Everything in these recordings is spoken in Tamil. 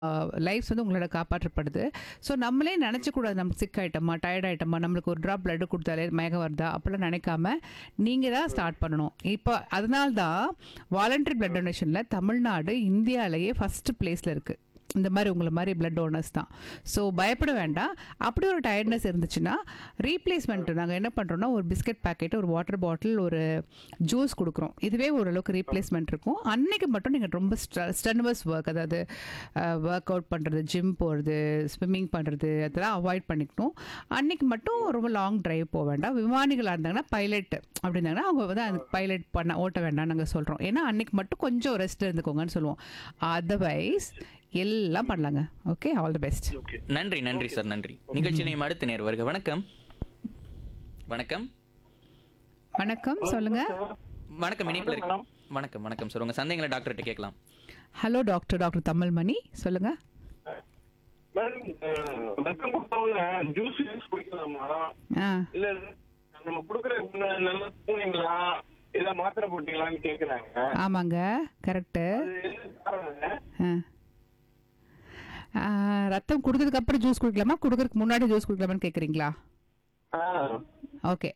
லைஃப்ஸ் வந்து உங்களோட காப்பாற்றப்படுது ஸோ நம்மளே நினச்சக்கூடாது நம்ம சிக் ஆகிட்டோமா டயர்ட் ஆகிட்டோமா நம்மளுக்கு ஒரு ட்ராப் பிளட் கொடுத்தாலே மயக்கம் வருதா அப்படிலாம் நினைக்காம நீங்கள் தான் ஸ்டார்ட் பண்ணணும் இப்போ அதனால தான் வாலண்டரி பிளட் டொனேஷனில் தமிழ்நாடு இந்தியாவிலேயே ஃபஸ்ட்டு பிளேஸில் இருக்குது இந்த மாதிரி உங்களை மாதிரி பிளட் டோனர்ஸ் தான் ஸோ பயப்பட வேண்டாம் அப்படி ஒரு டயர்ட்னஸ் இருந்துச்சுன்னா ரீப்ளேஸ்மெண்ட் நாங்கள் என்ன பண்ணுறோம்னா ஒரு பிஸ்கட் பாக்கெட் ஒரு வாட்டர் பாட்டில் ஒரு ஜூஸ் கொடுக்குறோம் இதுவே ஓரளவுக்கு ரீப்ளேஸ்மெண்ட் இருக்கும் அன்னைக்கு மட்டும் நீங்கள் ரொம்ப ஸ்டன்வர்ஸ் ஒர்க் அதாவது ஒர்க் அவுட் பண்ணுறது ஜிம் போகிறது ஸ்விம்மிங் பண்ணுறது அதெல்லாம் அவாய்ட் பண்ணிக்கணும் அன்னைக்கு மட்டும் ரொம்ப லாங் டிரைவ் போக வேண்டாம் விமானிகளாக இருந்தாங்கன்னா பைலட் அப்படின்னாங்கன்னா அவங்க வந்து அந்த பைலட் பண்ண ஓட்ட வேண்டாம் நாங்கள் சொல்கிறோம் ஏன்னா அன்னைக்கு மட்டும் கொஞ்சம் ரெஸ்ட் இருந்துக்கோங்கன்னு சொல்லுவோம் அதர்வைஸ் எல்லாம் பண்ணலாங்க okay all the best okay நன்றி நன்றி சார் நன்றி நிகழ்ச்சி நேம் அடுத்த நேர் வருக வணக்கம் வணக்கம் வணக்கம் சொல்லுங்க வணக்கம் இணைப்பில் இருக்கு வணக்கம் வணக்கம் சார் உங்க சந்தேகங்களை டாக்டர்கிட்ட கேட்கலாம் ஹலோ டாக்டர் டாக்டர் தமிழ்மணி சொல்லுங்க மேடம் ரத்தம் கொடுத்தவங்க ஜூஸ் யூஸ் குடிக்கலாமா ஆ இல்ல நம்ம குடுக்குற நல்லா தூங்குனீங்களா இல்ல மாத்திரை போட்டீங்களான்னு கேக்குறாங்க ஆமாங்க கரெக்டு அது என்ன காரணங்க ரத்தம் கொடுத்ததுக்கு அப்புறம் ஜூஸ் குடிக்கலாமா கொடுக்கறதுக்கு முன்னாடி ஜூஸ் குடிக்கலாமான்னு கேட்குறீங்களா ஆ, ஓகே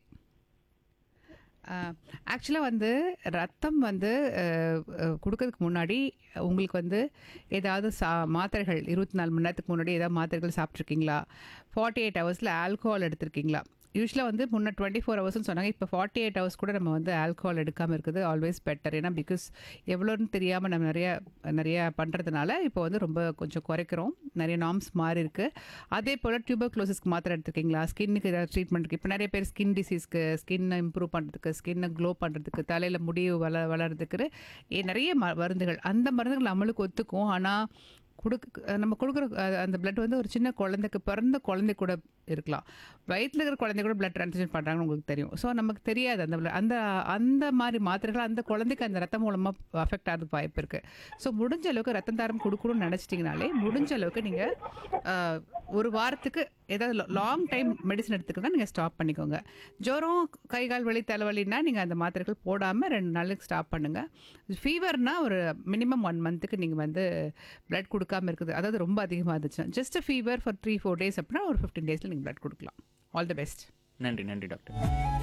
ஆக்சுவலாக வந்து ரத்தம் வந்து அஹ், அஹ், கொடுக்கறதுக்கு முன்னாடி உங்களுக்கு வந்து ஏதாவது சா மாத்திரைகள் இருபத்தி நாலு மணி நேரத்துக்கு முன்னாடி ஏதாவது மாத்திரைகள் சாப்பிட்ருக்கீங்களா ஃபார்ட்டி எயிட் ஹவர்ஸில் ஆல்கோஹால் எடுத்திருக்கீங்களா யூஸ்வலாக வந்து முன்ன டுவெண்ட்டி ஃபோர் ஹவர்ஸ்னு சொன்னாங்க இப்போ ஃபார்ட்டி எயிட் ஹவர்ஸ் கூட நம்ம வந்து ஆல்கோஹால் எடுக்காமல் இருக்குது ஆல்வேஸ் பெட்டர் ஏன்னா பிகாஸ் எவ்வளோன்னு தெரியாமல் நம்ம நிறைய நிறைய பண்ணுறதுனால இப்போ வந்து ரொம்ப கொஞ்சம் குறைக்கிறோம் நிறைய நார்ம்ஸ் மாறி இருக்கு அதே போல் டியூபர் க்ளோசிஸ்க்கு மாத்திரை எடுத்துருக்கீங்களா ஸ்கின்னுக்கு ஏதாவது ட்ரீட்மெண்ட்டுக்கு இப்போ நிறைய பேர் ஸ்கின் டிசீஸ்க்கு ஸ்கின்னை இம்ப்ரூவ் பண்ணுறதுக்கு ஸ்கின்னை க்ளோ பண்ணுறதுக்கு தலையில் முடி வள வளர்றதுக்கு ஏ, நிறைய ம மருந்துகள் அந்த மருந்துகள் நம்மளுக்கு ஒத்துக்கும் ஆனால் கொடுக்க நம்ம கொடுக்குற அஹ், அந்த பிளட் வந்து ஒரு சின்ன குழந்தைக்கு பிறந்த குழந்தை கூட இருக்கலாம் வயிற்றில் இருக்கிற குழந்தை கூட பிளட் ட்ரான்ஸ்ஃபியூஷன் பண்ணுறாங்கன்னு உங்களுக்கு தெரியும் ஸோ நமக்கு தெரியாது அந்த blood- அந்த அந்த மாதிரி மாத்திரைகள் அந்த குழந்தைக்கு அந்த ரத்தம் மூலமாக அஃபெக்ட் ஆகிறதுக்கு வாய்ப்பு இருக்குது ஸோ முடிஞ்ச அளவுக்கு ரத்தம் தாரம் கொடுக்கணும்னு நினச்சிட்டிங்கனாலே முடிஞ்ச அளவுக்கு நீங்கள் ஒரு வாரத்துக்கு ஏதாவது லாங் டைம் மெடிசன் எடுத்துக்கிட்டா நீங்கள் ஸ்டாப் பண்ணிக்கோங்க ஜுரம் கை கால் வலி தலைவலின்னா நீங்கள் அந்த மாத்திரைகள் போடாமல் ரெண்டு நாளுக்கு ஸ்டாப் பண்ணுங்கள் ஃபீவர்னா ஒரு மினிமம் ஒன் மந்த்துக்கு நீங்கள் வந்து பிளட் கொடுக்காம இருக்குது அதாவது ரொம்ப அதிகமாக இருந்துச்சுன்னா just fever for three four days அப்படின்னா ஒரு ஃபிஃப்டீன் டேஸில் நீங்கள் பிளட் கொடுக்கலாம் ஆல் தி பெஸ்ட் நன்றி நன்றி டாக்டர்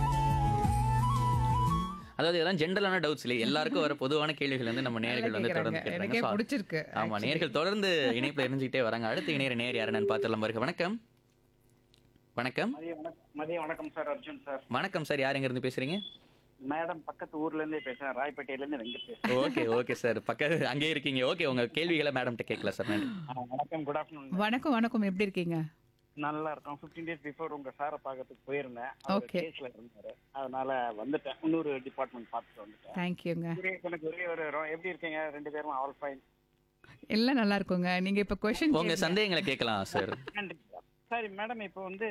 அதாவது இதெல்லாம் ஜென்ரலான டவுட்ஸ் இல்லை எல்லாருக்கும் வர பொதுவான கேள்விகள் வந்து நம்ம நேர்கள் வந்து தொடர்ந்து கேக்குறாங்க. கேட்கறாங்க எனக்கே So, பிடிச்சிருக்கு, ஆமா நேர்கள் தொடர்ந்து இணைப்புல இணைஞ்சுக்கிட்டே வராங்க அடுத்த இணையர் நேர் யாருன்னு பார்த்துடலாம் வருக வணக்கம் வணக்கம் மதியம் வணக்கம் மதியம் வணக்கம் சார் அர்ஜுன் சார் வணக்கம் சார் யார் எங்க இருந்து பேசுறீங்க மேடம் பக்கத்து ஊர்ல இருந்தே பேசுறேன் ராயப்பேட்டையில இருந்து வெங்கட் பேசுறேன் ஓகே ஓகே சார் பக்கத்து அங்கேயே இருக்கீங்க ஓகே உங்க கேள்விகளை மேடம்கிட்ட கேட்கலாம் சார் நன்றி ஆ, வணக்கம் குட் ஆஃப்டர்நூன் வணக்கம் வணக்கம் எப்படி இருக்கீங்க நல்லா இருக்கும் 15 டேஸ் பிஃபோர் உங்க சாரை பார்க்கறதுக்கு போயிருந்தேன் Okay. கேஸ்ல இருந்தாரு அதனால வந்துட்டேன் இன்னொரு டிபார்ட்மெண்ட் பார்த்துட்டு வந்துட்டேன் தேங்க்யூங்க ஒரே எனக்கு ஒரே ஒரு ரொ- எப்படி இருக்கீங்க ரெண்டு பேரும் ஆல் ஃபைன் எல்லாம் நல்லா இருக்குங்க நீங்கள் இப்போ கொஷின் உங்க சந்தேகங்களை கேட்கலாம் சார் நன்றி சார் சரி மேடம் இப்போ வந்து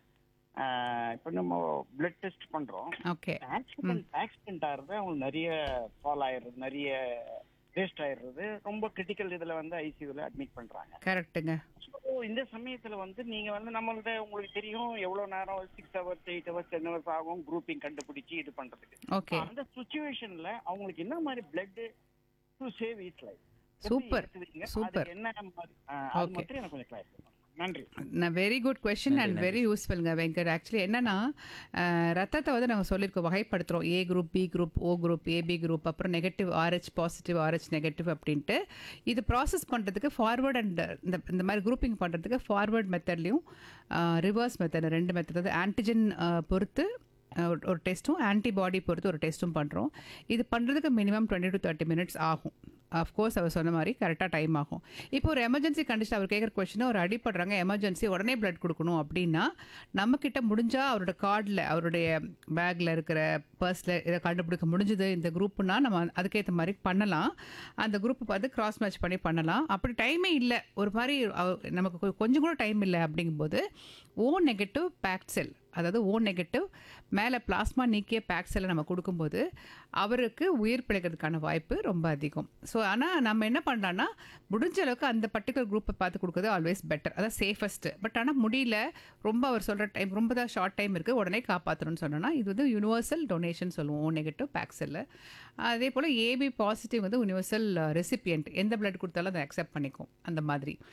ஆ, இப்போ நம்ம பிளட் டெஸ்ட் பண்றோம் ஓகே ஆக்சிடென்ட் ஆக்சிடென்ட் ஆகுறது அவங்களுக்கு நிறைய ஃபால் ஆயிடுறது நிறைய வேஸ்ட் ஆயிடுறது ரொம்ப கிரிட்டிக்கல் இதுல வந்து ஐசியூல அட்மிட் பண்றாங்க கரெக்ட்டுங்க ஸோ இந்த சமயத்துல வந்து நீங்க வந்து நம்மள்ட்ட உங்களுக்கு தெரியும் எவ்வளவு நேரம் six hours eight hours ten hours ஆகும் குரூப்பிங் கண்டுபிடிச்சு இது பண்றதுக்கு ஓகே அந்த சுச்சுவேஷன்ல அவங்களுக்கு என்ன மாதிரி blood to save is life Super. Super. என்ன மாதிரி ஆ, அது Okay. மட்டும் எனக்கு கொஞ்சம் கிளாரிஃபை நன்றி நான் very good question and very யூஸ்ஃபுல்ங்க வெங்கட் ஆக்சுவலி என்னன்னா அஹ், ரத்தத்தை வந்து நாங்கள் சொல்லியிருக்கோம் வகைப்படுத்துகிறோம் A group B group O group AB group அப்புறம் negative Rh positive Rh negative அப்படின்ட்டு இது ப்ராசஸ் பண்ணுறதுக்கு ஃபார்வர்ட் அண்ட் இந்த இந்த மாதிரி குரூப்பிங் பண்ணுறதுக்கு ஃபார்வர்ட் மெத்தட்லையும் ரிவர்ஸ் மெத்தட் ரெண்டு மெத்தட் அதாவது ஆன்டிஜன் பொறுத்து அஹ், ஒரு- ஒரு டெஸ்ட்டும் ஆன்டிபாடி பொறுத்து ஒரு டெஸ்ட்டும் பண்ணுறோம் இது பண்ணுறதுக்கு minimum twenty to thirty minutes ஆகும் அஃப்கோர்ஸ் அவர் சொன்ன மாதிரி கரெக்டாக டைம் ஆகும் இப்போ ஒரு எமர்ஜென்சி கண்டிஷன் அவர் கேட்குற கொஸ்டின் ஒரு அடிப்படுறாங்க எமர்ஜென்சி உடனே பிளட் கொடுக்கணும் அப்படின்னா நம்மக்கிட்ட முடிஞ்சால் அவரோட கார்டில் அவருடைய பேக்கில் இருக்கிற பர்ஸில் இதை கண்டுபிடிக்க முடிஞ்சது இந்த குரூப்னா நம்ம அதுக்கேற்ற மாதிரி பண்ணலாம் அந்த குரூப்பை பார்த்து கிராஸ் மேட்ச் பண்ணி பண்ணலாம் அப்படி டைமே இல்லை ஒரு மாதிரி அவ- நமக்கு கொ- கொஞ்சம் கூட டைம் இல்லை அப்படிங்கும்போது ஓ நெகட்டிவ் பேக் செல் அதாவது ஓ நெகட்டிவ் மேலே பிளாஸ்மா நீக்கிய பேக் செல்லை நம்ம கொடுக்கும்போது அவருக்கு உயிர் பிழைக்கிறதுக்கான வாய்ப்பு ரொம்ப அதிகம் ஸோ ஆனால் நம்ம என்ன பண்ணலாம்னா முடிஞ்ச அளவுக்கு அந்த பர்டிகுலர் குரூப்பை பார்த்து கொடுக்குறது ஆல்வேஸ் பெட்டர் அதான் சேஃபஸ்ட்டு பட் ஆனால் முடியல ரொம்ப அவர் சொல்கிற டைம் ரொம்ப தான் ஷார்ட் டைம் இருக்குது உடனே காப்பாற்றணும்னு சொன்னோன்னா இது வந்து யூனிவர்சல் டொனேஷன் சொல்லுவோம் ஓ நெகட்டிவ் பேக் செல்லு அதே போல் ஏபி பாசிட்டிவ் வந்து யூனிவர்சல் ரெசிபியன்ட் எந்த பிளட் கொடுத்தாலும் அதை அக்செப்ட் பண்ணிக்கும் அந்த மாதிரி